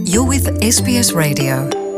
You're with SBS Radio.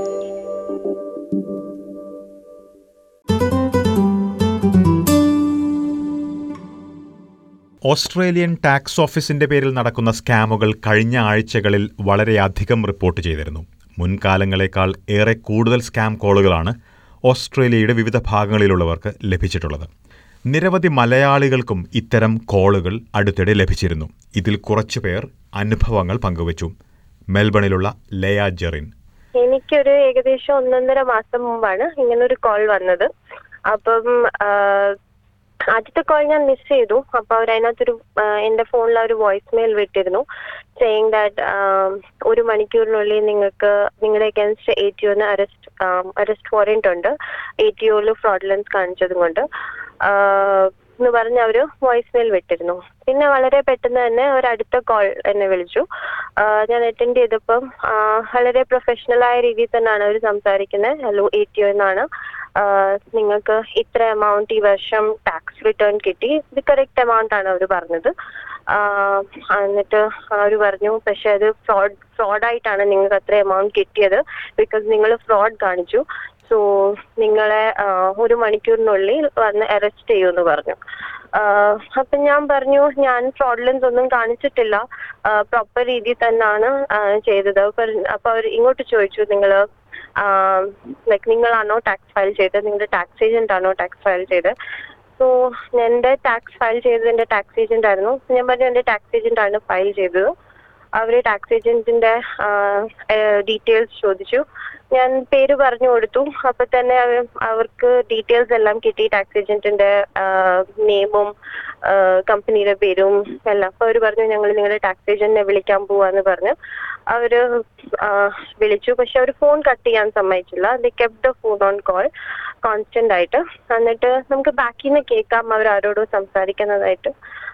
Australian tax ഓഫീസിന്റെ പേരിൽ നടക്കുന്ന സ്കാമുകൾ കഴിഞ്ഞ ആഴ്ചകളിൽ വളരെയധികം റിപ്പോർട്ട് ചെയ്തിരുന്നു മുൻകാലങ്ങളെക്കാൾ ഏറെ കൂടുതൽ സ്കാം കോളുകളാണ് ഓസ്ട്രേലിയയുടെ വിവിധ ഭാഗങ്ങളിലുള്ളവർക്ക് ലഭിച്ചിട്ടുള്ളത് നിരവധി മലയാളികൾക്കും ഇത്തരം കോളുകൾ അടുത്തിടെ ലഭിച്ചിരുന്നു ഇതിൽ കുറച്ചുപേർ അനുഭവങ്ങൾ പങ്കുവച്ചു മെൽബണിലുള്ള ലയ ജെറിൻ എനിക്കൊരു ഏകദേശം ഒന്നൊന്നര മാസം മുമ്പാണ് ഇങ്ങനെ ഒരു കോൾ വന്നത് അപ്പം ആഹ്, ആദ്യത്തെ കോൾ ഞാൻ മിസ് ചെയ്തു അപ്പൊ അവർ അതിനകത്തൊരു ആഹ്, എന്റെ ഫോണിൽ ഒരു വോയിസ് മെയിൽ വിട്ടിരുന്നു സെയിങ് ദാറ്റ് ഒരു മണിക്കൂറിനുള്ളിൽ നിങ്ങൾക്ക് നിങ്ങളുടെ അഗൻസ്റ്റ് എ ടി ഒന്ന് അറസ്റ്റ് അറസ്റ്റ് വാറന്റ് ഉണ്ട് എ ടി ഒയിൽ ഫ്രോഡ്ലൻസ് കാണിച്ചതും കൊണ്ട് ആഹ്, എന്ന് പറഞ്ഞ് അവര് വോയിസ് മെയിൽ വിട്ടിരുന്നു പിന്നെ വളരെ പെട്ടെന്ന് തന്നെ ഒരു അടുത്ത കോൾ എന്നെ വിളിച്ചു ആഹ് ഞാൻ അറ്റൻഡ് ചെയ്തപ്പം ആഹ് വളരെ പ്രൊഫഷണൽ ആയ രീതിയിൽ തന്നെയാണ് അവർ സംസാരിക്കുന്നത് ഹലോ എ ടി ഒ എന്നാണ് ആഹ് നിങ്ങൾക്ക് ഇത്ര എമൗണ്ട് ഈ വർഷം ടാക്സ് റിട്ടേൺ കിട്ടി ഇത് കറക്റ്റ് എമൗണ്ട് ആണ് അവർ പറഞ്ഞത് ആഹ് എന്നിട്ട് അവർ പറഞ്ഞു പക്ഷെ അത് ഫ്രോഡ് ഫ്രോഡായിട്ടാണ് നിങ്ങൾക്ക് അത്ര എമൗണ്ട് കിട്ടിയത് ബിക്കോസ് നിങ്ങൾ ഫ്രോഡ് കാണിച്ചു സോ നിങ്ങളെ ആഹ് ഒരു മണിക്കൂറിനുള്ളിൽ വന്ന് അറസ്റ്റ് ചെയ്യുമെന്ന് പറഞ്ഞു ആഹ് അപ്പൊ ഞാൻ പറഞ്ഞു ഞാൻ ഫ്രോഡ്ലൻസ് ഒന്നും കാണിച്ചിട്ടില്ല പ്രോപ്പർ രീതിയിൽ തന്നെയാണ് ആഹ് ചെയ്തത് അപ്പൊ അപ്പൊ അവർ ഇങ്ങോട്ട് ചോദിച്ചു നിങ്ങൾ ലൈക്ക് നിങ്ങളാണോ ടാക്സ് ഫയൽ ചെയ്തത് നിങ്ങളുടെ ടാക്സ് ഏജന്റ് ആണോ ടാക്സ് ഫയൽ ചെയ്തത് സോ എന്റെ ടാക്സ് ഫയൽ ചെയ്തത് എന്റെ ടാക്സ് ഏജന്റ് ആയിരുന്നു ഞാൻ പറഞ്ഞു എന്റെ ടാക്സ് ഏജന്റ് ആണ് ഫയൽ ചെയ്തത് അവര് ടാക്സ് ഏജന്റിന്റെ ഡീറ്റെയിൽസ് ചോദിച്ചു ഞാൻ പേര് പറഞ്ഞു കൊടുത്തു അപ്പൊ തന്നെ അവ- അവർക്ക് ഡീറ്റെയിൽസ് എല്ലാം കിട്ടി ടാക്സ് ഏജന്റിന്റെ നെയിമും കമ്പനിയുടെ പേരും എല്ലാം അപ്പൊ അവര് പറഞ്ഞു ഞങ്ങൾ നിങ്ങളുടെ ടാക്സ് ഏജന്റിനെ വിളിക്കാൻ പോവാന്ന് പറഞ്ഞു അവര് ആ, വിളിച്ചു പക്ഷെ അവർ ഫോൺ കട്ട് ചെയ്യാൻ സമ്മതിച്ചില്ല the keep the phone on call constant ആയിട്ട് എന്നിട്ട് നമുക്ക് ബാക്കിൽ നിന്ന് കേൾക്കാം അവർ ആരോടോ സംസാരിക്കുന്നതായിട്ട്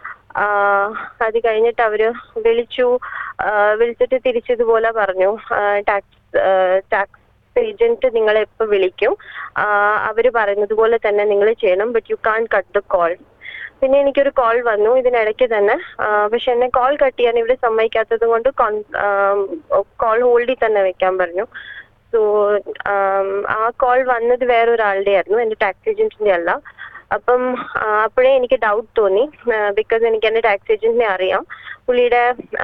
ആഹ് അത് കഴിഞ്ഞിട്ട് അവര് വിളിച്ചു ആഹ് വിളിച്ചിട്ട് തിരിച്ചതുപോലെ പറഞ്ഞു ടാക്സ് ടാക്സ് ഏജന്റ് നിങ്ങളെ എപ്പോ വിളിക്കും ആഹ് അവര് പറയുന്നത് പോലെ തന്നെ നിങ്ങൾ ചെയ്യണം but you can't cut the call പിന്നെ എനിക്കൊരു കോൾ വന്നു ഇതിനിടയ്ക്ക് തന്നെ ആഹ് പക്ഷെ എന്നെ കോൾ കട്ട് ചെയ്യാൻ ഇവിടെ സമ്മതിക്കാത്തത് കൊണ്ട് കോൾ ഹോൾഡിൽ തന്നെ വെക്കാൻ പറഞ്ഞു സോ ആ കോൾ വന്നത് വേറൊരാളുടെ ആയിരുന്നു എന്റെ ടാക്സ് ഏജന്റിന്റെ അല്ല അപ്പം ആ, അപ്പോഴേ എനിക്ക് ഡൗട്ട് തോന്നി ബിക്കോസ് എനിക്ക് എന്റെ ടാക്സ് ഏജന്റിനെ അറിയാം പുള്ളിയുടെ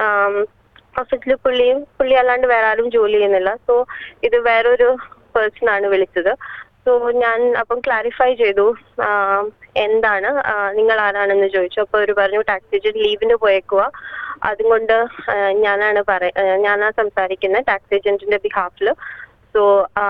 ഓഫീസിൽ പുള്ളിയും പുള്ളി അല്ലാണ്ട് വേറെ ആരും ജോലി ചെയ്യുന്നില്ല സോ ഇത് വേറൊരു പേഴ്സൺ ആണ് വിളിച്ചത് സോ ഞാൻ അപ്പം ക്ലാരിഫൈ ചെയ്തു ആ, എന്താണ് ആ, നിങ്ങൾ ആരാണെന്ന് ചോദിച്ചു അപ്പോൾ അവർ പറഞ്ഞു ടാക്സ് ഏജന്റ് ലീവിന് പോയേക്കുക അതുകൊണ്ട് ആ, ഞാനാണ് പറ ആ, ഞാനാ സംസാരിക്കുന്നത് ടാക്സ് ഏജന്റിന്റെ ബിഹാഫിൽ സോ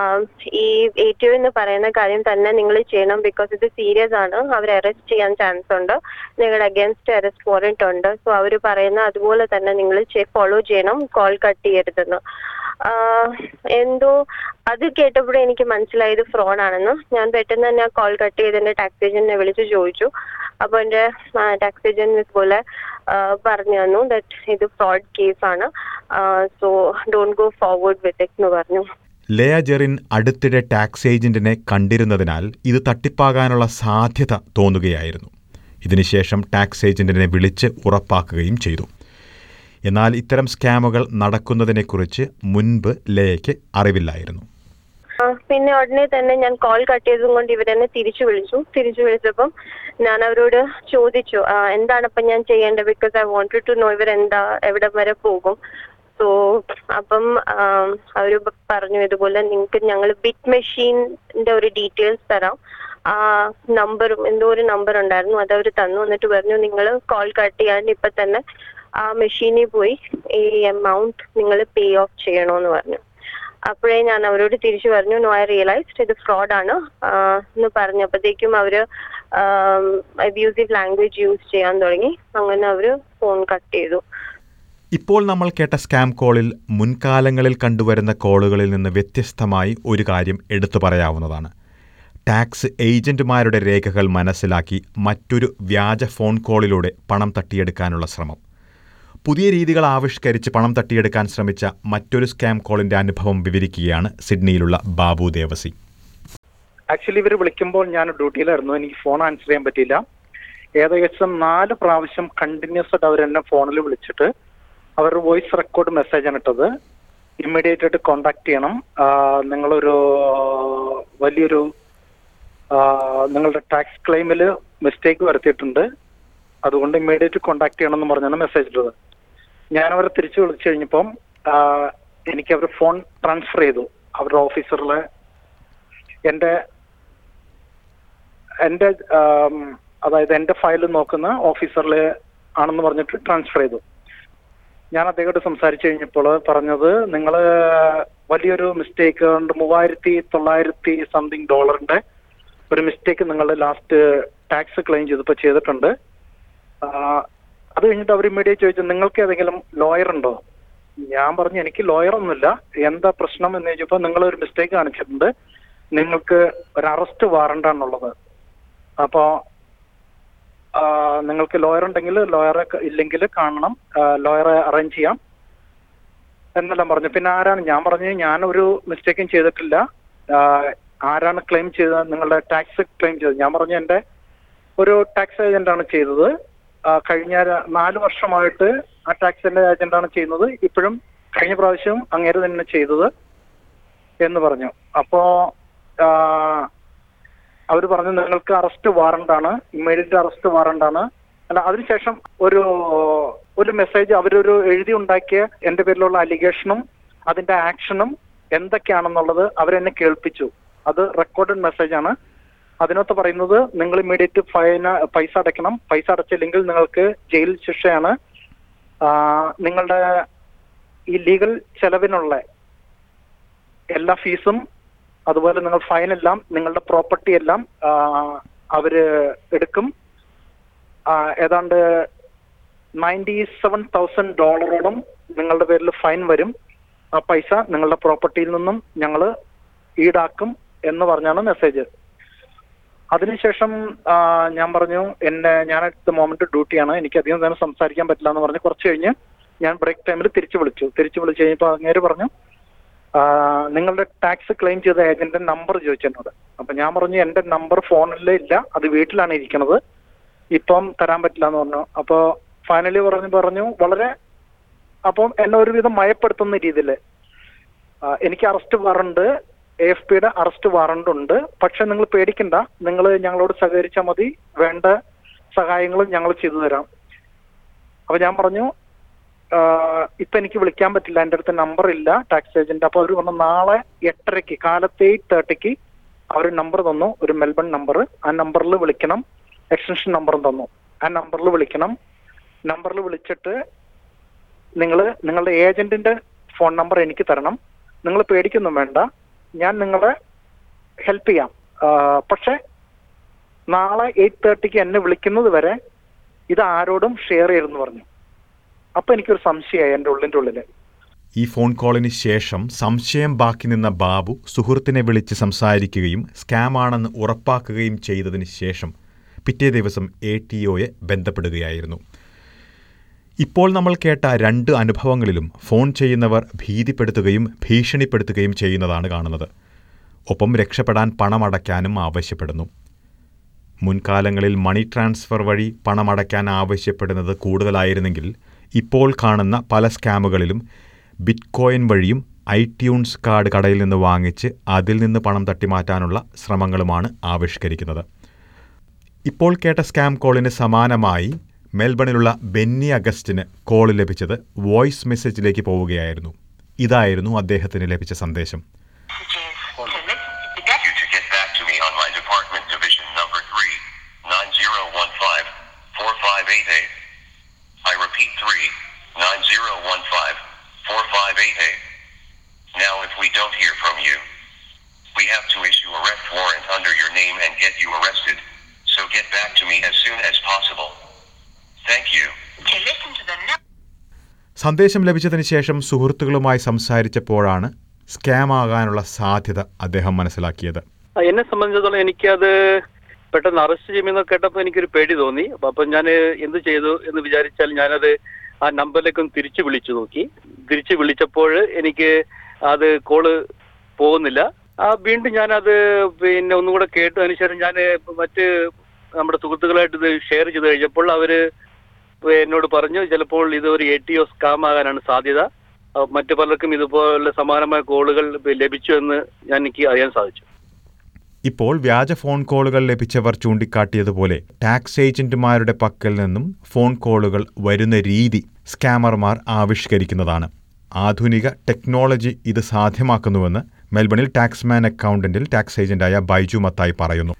ഈ എ ടി എന്ന് പറയുന്ന കാര്യം തന്നെ നിങ്ങൾ ചെയ്യണം ബിക്കോസ് ഇത് സീരിയസ് ആണ് അവർ അറസ്റ്റ് ചെയ്യാൻ ചാൻസ് ഉണ്ട് നിങ്ങളുടെ അഗേൻസ്റ്റ് അറസ്റ്റ് വാറന്റ് ഉണ്ട് സോ അവർ പറയുന്ന അതുപോലെ തന്നെ നിങ്ങൾ ഫോളോ ചെയ്യണം കോൾ കട്ട് ചെയ്യരുതെന്ന് ആഹ് എന്തോ അത് കേട്ടപ്പോഴേ എനിക്ക് മനസ്സിലായത് ഫ്രോഡ് ആണെന്ന് ഞാൻ പെട്ടെന്ന് തന്നെ കോൾ കട്ട് ചെയ്ത് എന്റെ ടാക്സ് ഏജന്റിനെ വിളിച്ച് ചോദിച്ചു അപ്പൊ എന്റെ ടാക്സ് ഏജന്റ് ഇതുപോലെ ആഹ് പറഞ്ഞു തന്നു ദറ്റ് ഇത് ഫ്രോഡ് കേസാണ് so don't go forward with it എന്ന് പറഞ്ഞു ലയ ജെറിൻ അടുത്തിടെ ടാക്സ് ഏജന്റിനെ കണ്ടിരുന്നതിനാൽ ഇത് തട്ടിപ്പാകാനുള്ള സാധ്യത തോന്നുകയായിരുന്നു ഇതിനുശേഷം ടാക്സ് ഏജന്റിനെ വിളിച്ച് ഉറപ്പാക്കുകയും ചെയ്തു എന്നാൽ ഇത്തരം സ്കാമുകൾ നടക്കുന്നതിനെക്കുറിച്ച് മുൻപ് ലയയ്ക്ക് അറിവില്ലായിരുന്നു ആ, പിന്നെ ഉടനെ തന്നെ ഞാൻ കോൾ കട്ട് ചെയ്തതും കൊണ്ട് ഇവരെന്നെ തിരിച്ചു വിളിച്ചു തിരിച്ചു വിളിച്ചപ്പം ഞാൻ അവരോട് ചോദിച്ചു ആ, എന്താണ് ഇപ്പൊ ഞാൻ ചെയ്യേണ്ടത് because I wanted to know ഇവരെന്താ എവിടെ വരെ പോകും സോ അപ്പം ആം, അവര് പ- പറഞ്ഞു ഇതുപോലെ നിങ്ങൾക്ക് ഞങ്ങൾ ബിറ്റ് മെഷീന്റെ ഒരു ഡീറ്റെയിൽസ് തരാം ആ നമ്പറും എന്തോ ഒരു നമ്പർ ഉണ്ടായിരുന്നു അത് അവർ തന്നു എന്നിട്ട് പറഞ്ഞു നിങ്ങൾ കോൾ കട്ട് ചെയ്യാണ്ട് ഇപ്പൊ തന്നെ ആ മെഷീനിൽ പോയി ഈ എമൗണ്ട് നിങ്ങൾ പേ ഓഫ് ചെയ്യണമെന്ന് പറഞ്ഞു അപ്പോഴേ ഞാൻ അവരോട് തിരിച്ചു പറഞ്ഞു നോ ഐ റിയലൈസ്ഡ് ഇത് ഫ്രോഡാണ് എന്ന് പറഞ്ഞപ്പോഴത്തേക്കും അവര് അബ്യൂസീവ് ലാംഗ്വേജ് യൂസ് ചെയ്യാൻ തുടങ്ങി അങ്ങനെ അവര് ഫോൺ കട്ട് ചെയ്തു ഇപ്പോൾ നമ്മൾ കേട്ട സ്കാം കോളിൽ മുൻകാലങ്ങളിൽ കണ്ടുവരുന്ന കോളുകളിൽ നിന്ന് വ്യത്യസ്തമായി ഒരു കാര്യം എടുത്തു പറയാവുന്നതാണ് ടാക്സ് ഏജന്റുമാരുടെ രേഖകൾ മനസ്സിലാക്കി മറ്റൊരു വ്യാജ ഫോൺ കോളിലൂടെ പണം തട്ടിയെടുക്കാനുള്ള ശ്രമം പുതിയ രീതികൾ ആവിഷ്കരിച്ച് പണം തട്ടിയെടുക്കാൻ ശ്രമിച്ച മറ്റൊരു സ്കാം കോളിന്റെ അനുഭവം വിവരിക്കുകയാണ് സിഡ്നിയിലുള്ള ബാബു ദേവസി ആക്ച്വലി ഇവർ വിളിക്കുമ്പോൾ ഞാൻ ഡ്യൂട്ടിയിലായിരുന്നു എനിക്ക് ഫോൺ ആൻസർ ചെയ്യാൻ പറ്റിയില്ല ഏകദേശം നാല് പ്രാവശ്യം കണ്ടിന്യൂസ് ആയിട്ട് അവർ എന്നെ ഫോണിൽ വിളിച്ചിട്ട് അവരുടെ വോയിസ് റെക്കോർഡ് മെസ്സേജ് ആണ് ഇട്ടത് ഇമ്മീഡിയറ്റ് ആയിട്ട് കോണ്ടാക്ട് ചെയ്യണം ആ, നിങ്ങളൊരു വലിയൊരു ആ, നിങ്ങളുടെ ടാക്സ് ക്ലെയിമിൽ മിസ്റ്റേക്ക് വരുത്തിയിട്ടുണ്ട് അതുകൊണ്ട് ഇമ്മീഡിയറ്റ് കോണ്ടാക്ട് ചെയ്യണം എന്ന് പറഞ്ഞാണ് മെസ്സേജ് ഇട്ടത് ഞാൻ അവരെ തിരിച്ചു വിളിച്ചു കഴിഞ്ഞപ്പം ആ, എനിക്ക് അവർ ഫോൺ ട്രാൻസ്ഫർ ചെയ്തു അവരുടെ ഓഫീസറിലെ എൻ്റെ എൻ്റെ ആം, അതായത് എൻ്റെ ഫയൽ നോക്കുന്ന ഓഫീസറിൽ ആണെന്ന് പറഞ്ഞിട്ട് ട്രാൻസ്ഫർ ചെയ്തു ഞാൻ അദ്ദേഹത്തോട് സംസാരിച്ചു കഴിഞ്ഞപ്പോൾ പറഞ്ഞത് നിങ്ങൾ വലിയൊരു മിസ്റ്റേക്ക് ഉണ്ട് മൂവായിരത്തി തൊള്ളായിരത്തി സംതിങ് ഡോളറിന്റെ ഒരു മിസ്റ്റേക്ക് നിങ്ങൾ ലാസ്റ്റ് ടാക്സ് ക്ലെയിം ചെയ്തപ്പോൾ ചെയ്തിട്ടുണ്ട് ആ, അത് കഴിഞ്ഞിട്ട് അവർ ഇമ്മീഡിയറ്റ് ചോദിച്ചു നിങ്ങൾക്ക് ഏതെങ്കിലും ലോയർ ഉണ്ടോ ഞാൻ പറഞ്ഞു എനിക്ക് ലോയർ ഒന്നുമില്ല എന്താ പ്രശ്നം എന്ന് ചോദിച്ചപ്പോൾ നിങ്ങൾ ഒരു മിസ്റ്റേക്ക് കാണിച്ചിട്ടുണ്ട് നിങ്ങൾക്ക് ഒരു അറസ്റ്റ് വാറണ്ട് ആണുള്ളത് അപ്പോ ആ, നിങ്ങൾക്ക് ലോയർ ഉണ്ടെങ്കിൽ ലോയറെ ഇല്ലെങ്കിൽ കാണണം ലോയറെ അറേഞ്ച് ചെയ്യാം എന്നെല്ലാം പറഞ്ഞു പിന്നെ ആരാണ് ഞാൻ പറഞ്ഞു ഞാൻ ഒരു മിസ്റ്റേക്കും ചെയ്തിട്ടില്ല ആ, ആരാണ് ക്ലെയിം ചെയ്തത് നിങ്ങളുടെ ടാക്സ് ക്ലെയിം ചെയ്തത് ഞാൻ പറഞ്ഞു എൻ്റെ ഒരു ടാക്സ് ഏജന്റ് ആണ് ചെയ്തത് ആ, കഴിഞ്ഞ ര- നാല് വർഷമായിട്ട് ആ ടാക്സിന്റെ ഏജന്റ് ആണ് ചെയ്യുന്നത് ഇപ്പോഴും കഴിഞ്ഞ പ്രാവശ്യം അങ്ങേര് തന്നെ ചെയ്തത് എന്ന് പറഞ്ഞു അപ്പോ അവർ പറഞ്ഞു നിങ്ങൾക്ക് അറസ്റ്റ് വാറണ്ട് ആണ് ഇമ്മീഡിയറ്റ് അറസ്റ്റ് വാറണ്ട് ആണ് അല്ല അതിനുശേഷം ഒരു ഒരു മെസ്സേജ് അവരൊരു എഴുതി ഉണ്ടാക്കിയ എന്റെ പേരിലുള്ള അലിഗേഷനും അതിന്റെ ആക്ഷനും എന്തൊക്കെയാണെന്നുള്ളത് അവരെന്നെ കേൾപ്പിച്ചു അത് റെക്കോർഡഡ് മെസ്സേജ് ആണ് അതിനകത്ത് പറയുന്നത് നിങ്ങൾ ഇമ്മീഡിയറ്റ് ഫൈന പൈസ അടയ്ക്കണം പൈസ അടച്ചില്ലെങ്കിൽ നിങ്ങൾക്ക് ജയിൽ ശിക്ഷയാണ് ആ, നിങ്ങളുടെ ഈ ലീഗൽ ചെലവിനുള്ള എല്ലാ ഫീസും അതുപോലെ നിങ്ങൾ ഫൈൻ എല്ലാം നിങ്ങളുടെ പ്രോപ്പർട്ടി എല്ലാം ആ, അവര് എടുക്കും ആ, ഏതാണ്ട് നയൻറ്റി സെവൻ തൗസൻഡ് ഡോളറോളം നിങ്ങളുടെ പേരിൽ ഫൈൻ വരും ആ പൈസ നിങ്ങളുടെ പ്രോപ്പർട്ടിയിൽ നിന്നും ഞങ്ങൾ ഈടാക്കും എന്ന് പറഞ്ഞാണ് മെസ്സേജ് അതിനുശേഷം ആ, ഞാൻ പറഞ്ഞു എന്നെ ഞാൻ അടുത്ത മോമെന്റ് ഡ്യൂട്ടിയാണ് എനിക്ക് അധികം നേരം സംസാരിക്കാൻ പറ്റില്ല എന്ന് പറഞ്ഞ് കുറച്ച് കഴിഞ്ഞ് ഞാൻ ബ്രേക്ക് ടൈമിൽ തിരിച്ചു വിളിച്ചു തിരിച്ചു വിളിച്ചു കഴിഞ്ഞപ്പോൾ അങ്ങേര് പറഞ്ഞു ആ, നിങ്ങളുടെ ടാക്സ് ക്ലെയിം ചെയ്ത ഏജന്റ് നമ്പർ ചോദിച്ചു എന്നോട് അപ്പൊ ഞാൻ പറഞ്ഞു എന്റെ നമ്പർ ഫോണിൽ ഇല്ല അത് വീട്ടിലാണ് ഇരിക്കുന്നത് ഇപ്പം തരാൻ പറ്റില്ല എന്ന് പറഞ്ഞു അപ്പോ ഫൈനലി പറഞ്ഞു പറഞ്ഞു വളരെ അപ്പം എന്നെ ഒരുവിധം മയപ്പെടുത്തുന്ന രീതിയിൽ എനിക്ക് അറസ്റ്റ് വാറണ്ട് എ എഫ് പിയുടെ അറസ്റ്റ് വാറണ്ട് ഉണ്ട് പക്ഷെ നിങ്ങൾ പേടിക്കണ്ട നിങ്ങൾ ഞങ്ങളോട് സഹകരിച്ചാൽ മതി വേണ്ട സഹായങ്ങളും ഞങ്ങൾ ചെയ്തു തരാം അപ്പൊ ഞാൻ പറഞ്ഞു ആഹ് ഇപ്പൊ എനിക്ക് വിളിക്കാൻ പറ്റില്ല എൻ്റെ അടുത്ത് നമ്പർ ഇല്ല ടാക്സ് ഏജന്റ് അപ്പൊ അവർ പറഞ്ഞു നാളെ എട്ടരയ്ക്ക് കാലത്ത് എയ്റ്റ് തേർട്ടിക്ക് അവർ നമ്പർ തന്നു ഒരു മെൽബൺ നമ്പർ ആ നമ്പറിൽ വിളിക്കണം എക്സ്റ്റൻഷൻ നമ്പറും തന്നു ആ നമ്പറിൽ വിളിക്കണം നമ്പറിൽ വിളിച്ചിട്ട് നിങ്ങൾ നിങ്ങളുടെ ഏജന്റിന്റെ ഫോൺ നമ്പർ എനിക്ക് തരണം നിങ്ങൾ പേടിക്കൊന്നും വേണ്ട ഞാൻ നിങ്ങളെ ഹെൽപ്പ് ചെയ്യാം ആഹ് പക്ഷെ നാളെ എയ്റ്റ് തേർട്ടിക്ക് എന്നെ വിളിക്കുന്നത് വരെ ഇത് ആരോടും ഷെയർ ചെയ്തെന്ന് പറഞ്ഞു അപ്പൊ എനിക്കൊരു സംശയമായി എൻ്റെ ഉള്ളിൻ്റെ ഉള്ളില് ഈ ഫോൺ കോളിന് ശേഷം സംശയം ബാക്കി നിന്ന ബാബു സുഹൃത്തിനെ വിളിച്ച് സംസാരിക്കുകയും സ്കാമാണെന്ന് ഉറപ്പാക്കുകയും ചെയ്തതിന് ശേഷം പിറ്റേ ദിവസം എ ടി ഒയെ ബന്ധപ്പെടുകയായിരുന്നു ഇപ്പോൾ നമ്മൾ കേട്ട രണ്ട് അനുഭവങ്ങളിലും ഫോൺ ചെയ്യുന്നവർ ഭീതിപ്പെടുത്തുകയും ഭീഷണിപ്പെടുത്തുകയും ചെയ്യുന്നതാണ് കാണുന്നത് ഒപ്പം രക്ഷപ്പെടാൻ പണമടയ്ക്കാനും ആവശ്യപ്പെടുന്നു മുൻകാലങ്ങളിൽ മണി ട്രാൻസ്ഫർ വഴി പണമടയ്ക്കാൻ ആവശ്യപ്പെടുന്നത് കൂടുതലായിരുന്നെങ്കിൽ ഇപ്പോൾ കാണുന്ന പല സ്കാമുകളിലും ബിറ്റ്കോയിൻ വഴിയും ഐട്യൂൺസ് കാർഡ് കടയിൽ നിന്ന് വാങ്ങിച്ച് അതിൽ നിന്ന് പണം തട്ടിമാറ്റാനുള്ള ശ്രമങ്ങളുമാണ് ആവിഷ്കരിക്കുന്നത് ഇപ്പോൾ കേട്ട സ്കാം കോളിന് സമാനമായി മെൽബണിലുള്ള ബെന്നി അഗസ്റ്റിന് കോൾ ലഭിച്ചത് വോയിസ് മെസ്സേജിലേക്ക് പോവുകയായിരുന്നു ഇതായിരുന്നു അദ്ദേഹത്തിന് ലഭിച്ച സന്ദേശം You to get back to me on my department division number 3, 9015 4588. I repeat 3, 9015 4588. Now if we don't hear from you, we have to issue arrest warrant under your name and get you arrested. So get back to me as soon as possible. Thank you. To listen to the number. സന്ദേശം ലഭിച്ചതിന് ശേഷം സുഹൃത്തുക്കളുമായി സംസാരിച്ചപ്പോഴാണ് scam ആകാനുള്ള സാധ്യത അദ്ദേഹം മനസ്സിലാക്കിയത് ആ, എന്നെ സംബന്ധിച്ചിടത്തോളം എനിക്കത് പെട്ടെന്ന് അറസ്റ്റ് ചെയ്യുമെന്ന് കേട്ടപ്പോൾ എനിക്കൊരു പേടി തോന്നി അപ്പൊ അപ്പം ഞാൻ എന്ത് ചെയ്തു എന്ന് വിചാരിച്ചാൽ ഞാനത് ആ നമ്പറിലേക്കൊന്ന് തിരിച്ചു വിളിച്ചു നോക്കി തിരിച്ചു വിളിച്ചപ്പോൾ എനിക്ക് അത് കോള് പോകുന്നില്ല ആ വീണ്ടും ഞാനത് പിന്നെ ഒന്നുകൂടെ കേട്ടു അതിനുശേഷം ഞാൻ മറ്റ് നമ്മുടെ സുഹൃത്തുക്കളായിട്ട് ഇത് ഷെയർ ചെയ്ത് കഴിഞ്ഞപ്പോൾ അവര് എന്നോട് പറഞ്ഞു ചിലപ്പോൾ ഇത് ഒരു എ ടി ഒ സ്കാം ആകാനാണ് സാധ്യത ആ, മറ്റു പലർക്കും ഇതുപോലെ സമാനമായ കോളുകൾ ലഭിച്ചു എന്ന് ഞാൻ എനിക്ക് അറിയാൻ സാധിച്ചു ഇപ്പോൾ വ്യാജ ഫോൺ കോളുകൾ ലഭിച്ചവർ ചൂണ്ടിക്കാട്ടിയതുപോലെ ടാക്സ് ഏജന്റുമാരുടെ പക്കൽ നിന്നും ഫോൺ കോളുകൾ വരുന്ന രീതി സ്കാമർമാർ ആവിഷ്കരിക്കുന്നതാണ് ആധുനിക ടെക്നോളജി ഇത് സാധ്യമാക്കുന്നുവെന്ന് മെൽബണിൽ ടാക്സ്മാൻ അക്കൗണ്ടന്റിൽ ടാക്സ് ഏജന്റായ ബൈജു മത്തായി പറയുന്നു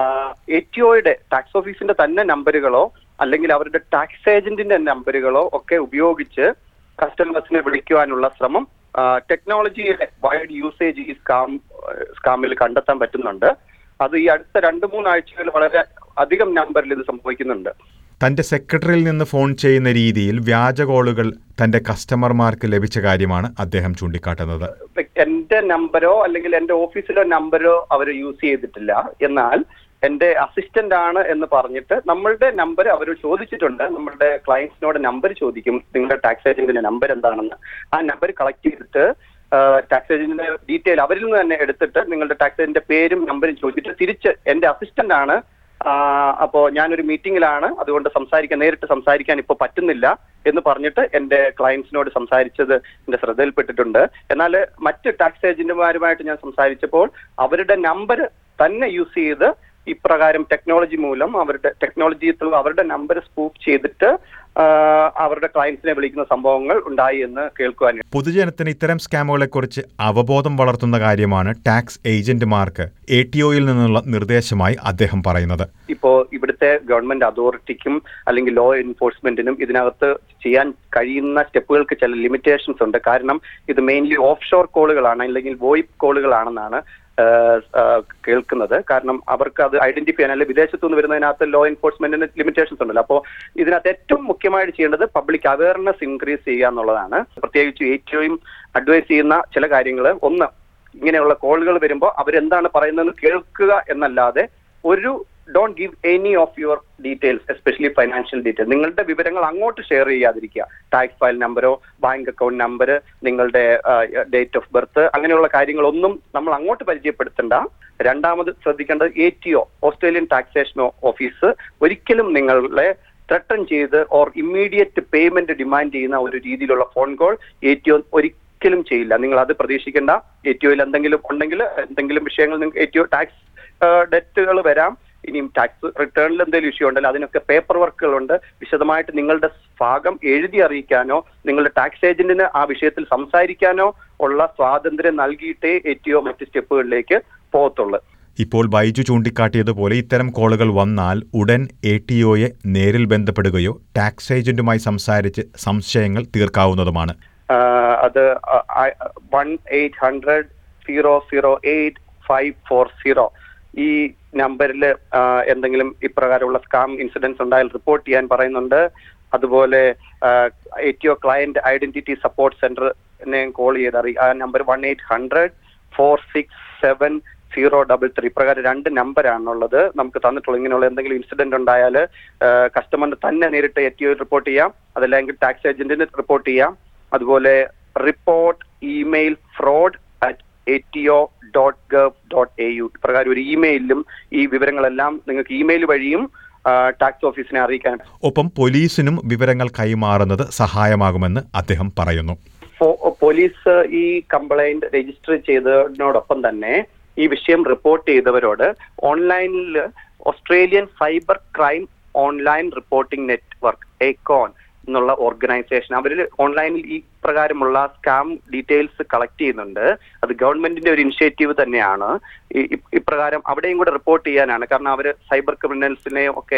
എ ടി ഒയുടെ ടാക്സ് ഓഫീസിന്റെ തന്നെ നമ്പറുകളോ അല്ലെങ്കിൽ അവരുടെ ടാക്സ് ഏജന്റിന്റെ നമ്പറുകളോ ഒക്കെ ഉപയോഗിച്ച് കസ്റ്റമേഴ്സിനെ വിളിക്കുവാനുള്ള ശ്രമം ടെക്നോളജിയുടെ വൈഡ് യൂസേജ് ഈ സ്കാം സ്കാമിൽ കണ്ടെത്താൻ പറ്റുന്നുണ്ട് അത് ഈ അടുത്ത രണ്ട് മൂന്നാഴ്ചകളിൽ വളരെ അധികം നമ്പറിൽ ഇത് സംഭവിക്കുന്നുണ്ട് തന്റെ സെക്രട്ടറിയിൽ നിന്ന് ഫോൺ ചെയ്യുന്ന രീതിയിൽ വ്യാജ കോളുകൾ തന്റെ കസ്റ്റമർമാർക്ക് ലഭിച്ച കാര്യമാണ് അദ്ദേഹം ചൂണ്ടിക്കാട്ടുന്നത് എന്റെ നമ്പരോ അല്ലെങ്കിൽ എന്റെ ഓഫീസിലോ നമ്പരോ അവർ യൂസ് ചെയ്തിട്ടില്ല എന്നാൽ എന്റെ അസിസ്റ്റന്റ് ആണ് എന്ന് പറഞ്ഞിട്ട് നമ്മളുടെ നമ്പർ അവർ ചോദിച്ചിട്ടുണ്ട് നമ്മളുടെ ക്ലയൻസിനോട് നമ്പർ ചോദിക്കും നിങ്ങളുടെ ടാക്സ് ഏജന്റിന്റെ നമ്പർ എന്താണെന്ന് ആ നമ്പർ കളക്ട് ചെയ്തിട്ട് ടാക്സ് ഏജന്റിന്റെ ഡീറ്റെയിൽ അവരിൽ നിന്ന് തന്നെ എടുത്തിട്ട് നിങ്ങളുടെ ടാക്സ് ഏജന്റിന്റെ പേരും നമ്പരും ചോദിച്ചിട്ട് തിരിച്ച് എന്റെ അസിസ്റ്റന്റ് ആണ് അപ്പോ ഞാനൊരു മീറ്റിംഗിലാണ് അതുകൊണ്ട് സംസാരിക്കാൻ നേരിട്ട് സംസാരിക്കാൻ ഇപ്പോൾ പറ്റുന്നില്ല എന്ന് പറഞ്ഞിട്ട് എന്റെ ക്ലയൻസിനോട് സംസാരിച്ചത് എന്റെ ശ്രദ്ധയിൽപ്പെട്ടിട്ടുണ്ട് എന്നാൽ മറ്റ് ടാക്സ് ഏജന്റുമാരുമായിട്ട് ഞാൻ സംസാരിച്ചപ്പോൾ അവരുടെ നമ്പർ തന്നെ യൂസ് ചെയ്ത് ഇപ്രകാരം ടെക്നോളജി മൂലം അവരുടെ ടെക്നോളജി ത്രൂ അവരുടെ നമ്പർ സ്പൂഫ് ചെയ്തിട്ട് ആ, അവരുടെ ക്ലയൻസിനെ വിളിക്കുന്ന സംഭവങ്ങൾ ഉണ്ടായി എന്ന് കേൾക്കുവാൻ പൊതുജനത്തിന് ഇത്തരം സ്കാമുകളെക്കുറിച്ച് അവബോധം വളർത്തുന്ന കാര്യമാണ് ടാക്സ് ഏജന്റുമാർക്ക് എ ടി ഒയിൽ നിന്നുള്ള നിർദ്ദേശമായി അദ്ദേഹം പറയുന്നത് ഇപ്പോ ഇവിടുത്തെ ഗവൺമെന്റ് അതോറിറ്റിക്കും അല്ലെങ്കിൽ ലോ എൻഫോഴ്സ്മെന്റിനും ഇതിനകത്ത് ചെയ്യാൻ കഴിയുന്ന സ്റ്റെപ്പുകൾക്ക് ചില ലിമിറ്റേഷൻസ് ഉണ്ട് കാരണം ഇത് മെയിൻലി ഓഫ് ഷോർ കോളുകളാണ് അല്ലെങ്കിൽ വോയിപ്പ് കോളുകളാണെന്നാണ് ആഹ്, ആഹ്, കേൾക്കുന്നത് കാരണം അവർക്ക് അത് ഐഡന്റിഫൈ ചെയ്യാൻ അല്ലെങ്കിൽ വിദേശത്തു നിന്ന് വരുന്നതിനകത്ത് ലോ എൻഫോഴ്സ്മെന്റിന് ലിമിറ്റേഷൻസ് ഉണ്ടല്ലോ അപ്പോൾ ഇതിനകത്ത് ഏറ്റവും മുഖ്യമായിട്ട് ചെയ്യേണ്ടത് പബ്ലിക് അവയർനെസ് ഇൻക്രീസ് ചെയ്യുക എന്നുള്ളതാണ് പ്രത്യേകിച്ച് ഏറ്റവും അഡ്വൈസ് ചെയ്യുന്ന ചില കാര്യങ്ങൾ ഒന്ന് ഇങ്ങനെയുള്ള കോളുകൾ വരുമ്പോൾ അവരെന്താണ് പറയുന്നതെന്ന് കേൾക്കുക എന്നല്ലാതെ ഒരു don't give any of your details especially financial detail നിങ്ങളുടെ വിവരങ്ങൾ അങ്ങോട്ട് ഷെയർ ചെയ്യാതിരിക്കുക ടാക്സ് ഫയൽ നമ്പറോ ബാങ്ക് അക്കൗണ്ട് നമ്പർ നിങ്ങളുടെ ഡേറ്റ് ഓഫ് ബർത്ത് അങ്ങനെയുള്ള കാര്യങ്ങളൊന്നും നമ്മൾ അങ്ങോട്ട് പരിചയപ്പെടുത്തണ്ട രണ്ടാമത് ശ്രദ്ധിക്കേണ്ടത് A T O Australian taxation office ഒരിക്കലും നിങ്ങളെ ത്രട്ടൺ ചെയ്ത് ഓർ ഇമ്മീഡിയറ്റ് പേയ്മെന്റ് ഡിമാൻഡ് ചെയ്യുന്ന ഒരു രീതിയിലുള്ള phone call A T O ഒരിക്കലും ചെയ്യില്ല നിങ്ങൾ അത് പ്രതീക്ഷിക്കേണ്ട എ ടി ഒയിൽ എന്തെങ്കിലും ഉണ്ടെങ്കിൽ എന്തെങ്കിലും വിഷയങ്ങൾ നിങ്ങൾക്ക് എ ടി ഒ ടാക്സ് ഡെറ്റുകൾ വരാം ഇനിയും ടാക്സ് റിട്ടേണിൽ എന്തെങ്കിലും ഇഷ്യൂ ഉണ്ടല്ലോ അതിനൊക്കെ പേപ്പർ വർക്കുകളുണ്ട് വിശദമായിട്ട് നിങ്ങളുടെ ഭാഗം എഴുതി അറിയിക്കാനോ നിങ്ങളുടെ ടാക്സ് ഏജന്റിന് ആ വിഷയത്തിൽ സംസാരിക്കാനോ ഉള്ള സ്വാതന്ത്ര്യം നൽകിയിട്ടേ എ ടി ഒ മറ്റ് സ്റ്റെപ്പുകളിലേക്ക് പോകത്തുള്ളൂ ഇപ്പോൾ ബൈജു ചൂണ്ടിക്കാട്ടിയതുപോലെ ഇത്തരം കോളുകൾ വന്നാൽ ഉടൻ എ ടി ഒയെ നേരിൽ ബന്ധപ്പെടുകയോ ടാക്സ് ഏജന്റുമായി സംസാരിച്ച് സംശയങ്ങൾ തീർക്കാവുന്നതുമാണ് ആഹ് അത് one eight hundred zero zero eight five four zero ഈ നമ്പറിൽ എന്തെങ്കിലും ഇപ്രകാരമുള്ള സ്കാം ഇൻസിഡൻസ് ഉണ്ടായാൽ റിപ്പോർട്ട് ചെയ്യാൻ പറയുന്നുണ്ട് അതുപോലെ A T O client identity support സെന്ററിനെ കോൾ ചെയ്ത് അറിയി ആ number one eight hundred four six seven zero double three ഇപ്രകാരം രണ്ട് നമ്പറാണുള്ളത് നമുക്ക് തന്നിട്ടുള്ളത് ഇങ്ങനെയുള്ള എന്തെങ്കിലും ഇൻസിഡന്റ് ഉണ്ടായാൽ കസ്റ്റമറിന് തന്നെ നേരിട്ട് എ ടി ഒ റിപ്പോർട്ട് ചെയ്യാം അതല്ലെങ്കിൽ ടാക്സ് ഏജന്റിന് റിപ്പോർട്ട് ചെയ്യാം അതുപോലെ report email fraud at A T O dot gov dot A U ഇപ്രകാരം ഒരു ഇമെയിലും ഈ വിവരങ്ങളെല്ലാം നിങ്ങൾക്ക് ഇമെയിൽ വഴിയും ടാക്സ് ഓഫീസിനെ അറിയിക്കാൻ ഒപ്പം പോലീസിനും വിവരങ്ങൾ കൈമാറുന്നത് സഹായമാകുമെന്ന് അദ്ദേഹം പറയുന്നു ഫോ- പോലീസ് ഈ കംപ്ലൈന്റ് രജിസ്റ്റർ ചെയ്തതിനോടൊപ്പം തന്നെ ഈ വിഷയം റിപ്പോർട്ട് ചെയ്തവരോട് ഓൺലൈനിൽ Australian cyber crime online reporting network എക്കോൺ എന്നുള്ള ഓർഗനൈസേഷൻ അവരിൽ ഓൺലൈനിൽ ഈ പ്രകാരമുള്ള സ്കാം ഡീറ്റെയിൽസ് കളക്ട് ചെയ്യുന്നുണ്ട് അത് ഗവൺമെന്റിന്റെ ഒരു ഇനിഷ്യേറ്റീവ് തന്നെയാണ് ഈ- ഇ- ഇപ്രകാരം അവിടെയും കൂടെ റിപ്പോർട്ട് ചെയ്യാനാണ് കാരണം അവർ സൈബർ ക്രിമിനൽസിനെ ഒക്കെ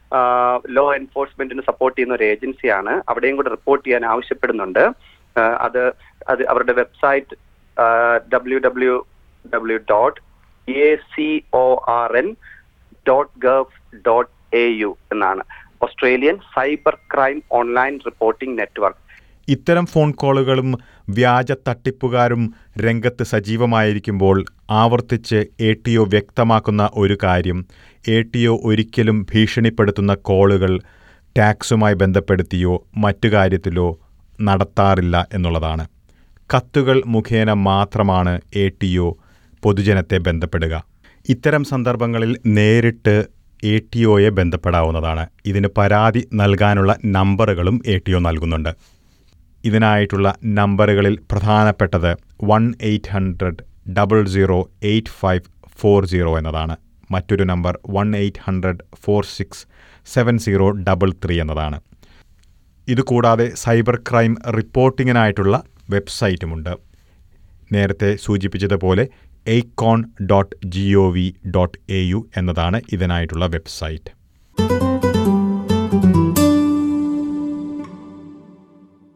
ലോ എൻഫോഴ്സ്മെന്റിന് സപ്പോർട്ട് ചെയ്യുന്ന ഒരു ഏജൻസിയാണ് അവിടെയും കൂടെ റിപ്പോർട്ട് ചെയ്യാൻ ആവശ്യപ്പെടുന്നുണ്ട് ആ, അത് അത് അവരുടെ website W W W dot A C O R N dot gov dot A U എന്നാണ് Australian cyber crime online reporting network ഇത്തരം ഫോൺ കോളുകളും വ്യാജ തട്ടിപ്പുകാരും രംഗത്ത് സജീവമായിരിക്കുമ്പോൾ ആവർത്തിച്ച് എ ടി ഒ വ്യക്തമാക്കുന്ന ഒരു കാര്യം എ ടി ഒ ഒരിക്കലും ഭീഷണിപ്പെടുത്തുന്ന കോളുകൾ ടാക്സുമായി ബന്ധപ്പെടുത്തിയോ മറ്റു കാര്യത്തിലോ നടത്താറില്ല എന്നുള്ളതാണ് കത്തുകൾ മുഖേന മാത്രമാണ് എ ടി ഒ പൊതുജനത്തെ ബന്ധപ്പെടുക ഇത്തരം സന്ദർഭങ്ങളിൽ നേരിട്ട് എ ടി ഒയെ ബന്ധപ്പെടാവുന്നതാണ് ഇതിന് പരാതി നൽകാനുള്ള നമ്പറുകളും എ ടി ഒ നൽകുന്നുണ്ട് ഇതിനായിട്ടുള്ള നമ്പറുകളിൽ പ്രധാനപ്പെട്ടത് one eight hundred double zero eight five four zero എന്നതാണ് മറ്റൊരു number one eight hundred four six seven zero double three എന്നതാണ് ഇതുകൂടാതെ സൈബർ ക്രൈം റിപ്പോർട്ടിങ്ങിനായിട്ടുള്ള വെബ്സൈറ്റുമുണ്ട് നേരത്തെ സൂചിപ്പിച്ചതുപോലെ എയ്ക്കോൺ dot G O V dot A U എന്നതാണ് ഇതിനായിട്ടുള്ള website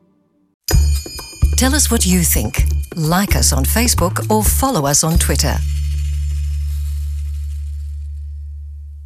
Tell us what you think. Like us on Facebook or follow us on Twitter.